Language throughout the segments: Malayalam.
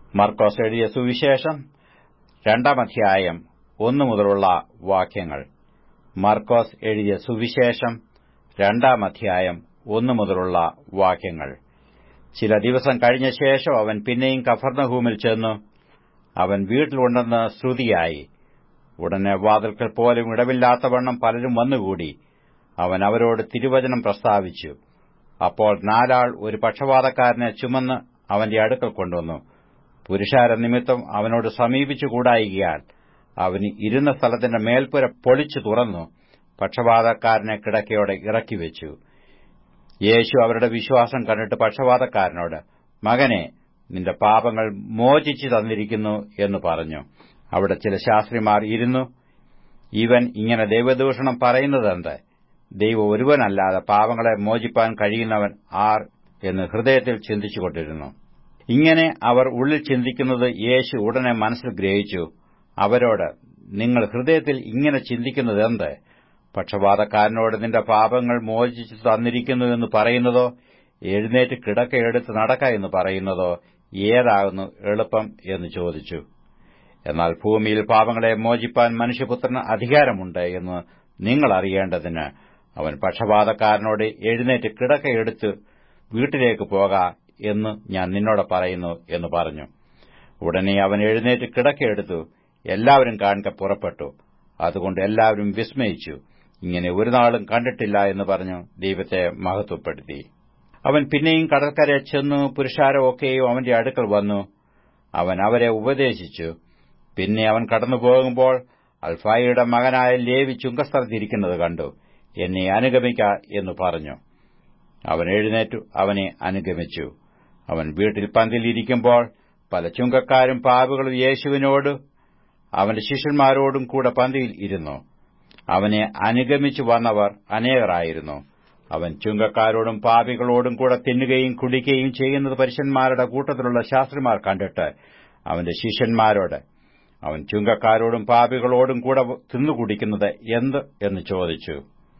മർക്കോസ് എഴുതിയ സുവിശേഷം രണ്ടാം അധ്യായം ഒന്നു മുതലുള്ള വാക്യങ്ങൾ മർക്കോസ് എഴുതിയ സുവിശേഷം രണ്ടാം അധ്യായം ഒന്നു മുതലുള്ള വാക്യങ്ങൾ ചില ദിവസം കഴിഞ്ഞ ശേഷം അവൻ പിന്നെയും കഫർണഹൂമിൽ ചെന്നു അവൻ വീട്ടിലുണ്ടെന്ന് ശ്രുതിയായി ഉടനെ വാതിൽക്കൽ പോലും ഇടവില്ലാത്തവണ്ണം പലരും വന്നുകൂടി അവൻ അവരോട് തിരുവചനം പ്രസ്താവിച്ചു അപ്പോൾ നാലാൾ ഒരു പക്ഷപാതക്കാരനെ ചുമന്ന് അവന്റെ അടുക്കൽ കൊണ്ടുവന്നു പുരുഷാര നിമിത്തം അവനോട് സമീപിച്ചുകൂടായികയാൽ അവന് ഇരുന്ന സ്ഥലത്തിന്റെ മേൽപ്പുര പൊളിച്ചു തുറന്നു പക്ഷപാതക്കാരനെ കിടക്കയോടെ ഇറക്കിവെച്ചു യേശു അവരുടെ വിശ്വാസം കണ്ടിട്ട് പക്ഷപാതക്കാരനോട് മകനെ നിന്റെ പാപങ്ങൾ മോചിച്ചു തന്നിരിക്കുന്നു എന്ന് പറഞ്ഞു അവിടെ ചില ശാസ്ത്രിമാർ ഇരുന്നു ഇവൻ ഇങ്ങനെ ദൈവദൂഷണം പറയുന്നതെന്ത് ദൈവം ഒരുവനല്ലാതെ പാപങ്ങളെ മോചിപ്പാൻ കഴിയുന്നവൻ ആർ എന്ന് ഹൃദയത്തിൽ ചിന്തിച്ചുകൊണ്ടിരുന്നു ഇങ്ങനെ അവർ ഉള്ളിൽ ചിന്തിക്കുന്നത് യേശു ഉടനെ മനസ്സിൽ ഗ്രഹിച്ചു അവരോട് നിങ്ങൾ ഹൃദയത്തിൽ ഇങ്ങനെ ചിന്തിക്കുന്നതെന്ത് പക്ഷപാതക്കാരനോട് നിന്റെ പാപങ്ങൾ മോചിച്ചു തന്നിരിക്കുന്നു എന്ന് പറയുന്നതോ എഴുന്നേറ്റ് കിടക്കയെടുത്ത് നടക്ക എന്ന് പറയുന്നതോ ഏതാകുന്നു എളുപ്പം എന്ന് ചോദിച്ചു എന്നാൽ ഭൂമിയിൽ പാപങ്ങളെ മോചിപ്പാൻ മനുഷ്യപുത്രന് അധികാരമുണ്ട് എന്ന് നിങ്ങൾ അറിയേണ്ടതിന് അവൻ പക്ഷപാതക്കാരനോട് എഴുന്നേറ്റ് കിടക്കയെടുത്ത് വീട്ടിലേക്ക് പോക എന്ന് ഞാൻ നിന്നോട് പറയുന്നു എന്ന് പറഞ്ഞു ഉടനെ അവൻ എഴുന്നേറ്റ് കിടക്കയെടുത്തു എല്ലാവരും കാണുക പുറപ്പെട്ടു അതുകൊണ്ട് എല്ലാവരും വിസ്മയിച്ചു ഇങ്ങനെ ഒരു നാളും കണ്ടിട്ടില്ല എന്ന് പറഞ്ഞു ദൈവത്തെ മഹത്വപ്പെടുത്തി അവൻ പിന്നെയും കടൽക്കര ചെന്നു പുരുഷാരമൊക്കെയും അവന്റെ അടുക്കൽ വന്നു അവൻ അവരെ ഉപദേശിച്ചു പിന്നെ അവൻ കടന്നുപോകുമ്പോൾ അൽഫായിയുടെ മകനായ ലേവി ചുങ്കസ്ഥലത്തിരിക്കുന്നത് കണ്ടു എന്നെ അനുഗമിക്ക എന്ന് പറഞ്ഞു അവൻ എഴുന്നേറ്റു അവനെ അനുഗമിച്ചു അവൻ വീട്ടിൽ പന്തിലിരിക്കുമ്പോൾ പല ചുങ്കക്കാരും പാവുകളും യേശുവിനോട് അവന്റെ ശിഷ്യന്മാരോടും കൂടെ പന്തിയിൽ ഇരുന്നു അവനെ അനുഗമിച്ചു വന്നവർ അനേകരായിരുന്നു അവൻ ചുങ്കക്കാരോടും പാപികളോടും കൂടെ തിന്നുകയും കുടിക്കുകയും ചെയ്യുന്നത് പരുഷന്മാരുടെ കൂട്ടത്തിലുള്ള ശാസ്ത്രിമാർ കണ്ടിട്ട് അവന്റെ ശിഷ്യന്മാരോട് അവൻ ചുങ്കക്കാരോടും പാപികളോടും കൂടെ തിന്നുകുടിക്കുന്നത് എന്ത് എന്ന് ചോദിച്ചു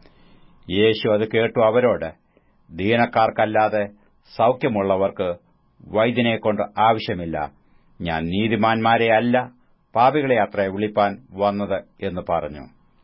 യേശു അത് കേട്ടു അവരോട് ദീനക്കാർക്കല്ലാതെ സൌഖ്യമുള്ളവർക്ക് വൈദ്യനെക്കൊണ്ട് ആവശ്യമില്ല ഞാൻ നീതിമാന്മാരെ അല്ല പാപികളെ അത്ര വിളിപ്പാൻ വന്നത് എന്ന് പറഞ്ഞു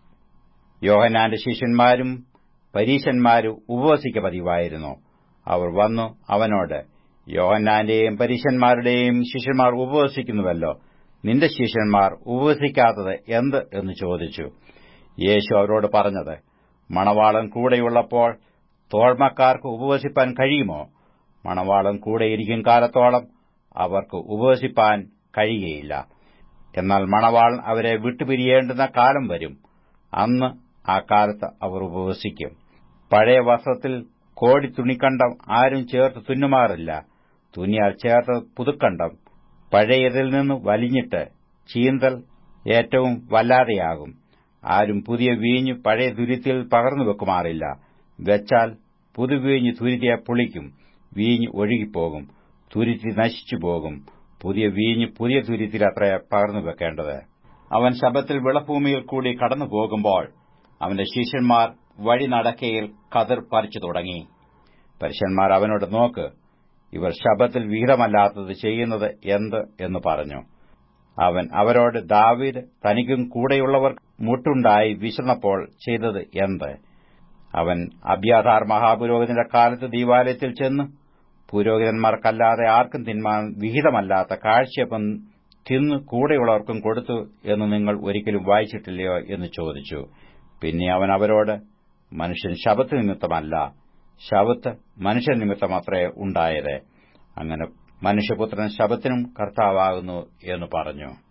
യോഹനാന്റെ ശിഷ്യന്മാരും പരീശന്മാരും ഉപവസിക്ക പതിവായിരുന്നു അവർ വന്നു അവനോട് യോഹന്നാന്റെയും പരീശന്മാരുടെയും ശിഷ്യന്മാർ ഉപവസിക്കുന്നുവല്ലോ നിന്റെ ശിഷ്യന്മാർ ഉപവസിക്കാത്തത് എന്ത് എന്ന് ചോദിച്ചു യേശു അവരോട് പറഞ്ഞത് മണവാളൻ കൂടെയുള്ളപ്പോൾ തോഴ്മക്കാർക്ക് ഉപവസിപ്പാൻ കഴിയുമോ മണവാളൻ കൂടെയിരിക്കും കാലത്തോളം അവർക്ക് ഉപവസിപ്പാൻ കഴിയുകയില്ല എന്നാൽ മണവാളൻ അവരെ വിട്ടുപിരിയേണ്ടുന്ന കാലം വരും അന്ന് ആ കാലത്ത് അവർ ഉപവസിക്കും പഴയ വസ്ത്രത്തിൽ കോടി തുണിക്കണ്ടം ആരും ചേർത്ത് തുന്നുമാറില്ല തുന്നിയാൽ ചേർത്ത് പുതുക്കണ്ടം പഴയതിൽ നിന്ന് വലിഞ്ഞിട്ട് ചീന്തൽ ഏറ്റവും വല്ലാതെയാകും ആരും പുതിയ വീഞ്ഞ് പഴയ തുരുത്തിൽ പകർന്നു വെക്കുമാറില്ല വെച്ചാൽ പുതുവീഞ്ഞ് തുരുത്തിയെ പൊളിക്കും വീഞ്ഞ് ഒഴുകിപ്പോകും തുരുത്തി നശിച്ചു പോകും പുതിയ വീഞ്ഞ് പുതിയ തുരുത്തിൽ അത്ര പകർന്നു വെക്കേണ്ടത് അവൻ ശബത്തിൽ വിളഭൂമിയിൽ കൂടി കടന്നു പോകുമ്പോൾ അവന്റെ ശിഷ്യന്മാർ വഴി നടക്കയിൽ കതിർ പറിച്ചു തുടങ്ങി പരുഷന്മാർ അവനോട് നോക്ക് ഇവർ ശബത്തിൽ വിഹിതമല്ലാത്തത് ചെയ്യുന്നത് എന്ത് എന്ന് പറഞ്ഞു അവൻ അവരോട് ദാവീദ് തനിക്കും കൂടെയുള്ളവർ മുട്ടുണ്ടായി വിശന്നപ്പോൾ ചെയ്തത് എന്ത് അവൻ അബ്യാധാർ മഹാപുരോഹിതന്റെ കാലത്ത് ദീവാലയത്തിൽ ചെന്ന് പുരോഹിതന്മാർക്കല്ലാതെ ആർക്കും തിന്മാൻ വിഹിതമല്ലാത്ത കാഴ്ചയപ്പം തിന്ന് കൂടെയുള്ളവർക്കും കൊടുത്തു എന്ന് നിങ്ങൾ ഒരിക്കലും വായിച്ചിട്ടില്ലയോ എന്ന് ചോദിച്ചു പിന്നെ അവൻ അവരോട് മനുഷ്യൻ ശബത്ത് നിമിത്തമല്ല ശബത്ത് മനുഷ്യൻ നിമിത്തമത്രേ ഉണ്ടായത് അങ്ങനെ മനുഷ്യപുത്രൻ ശബത്തിനും കർത്താവാകുന്നു എന്ന് പറഞ്ഞു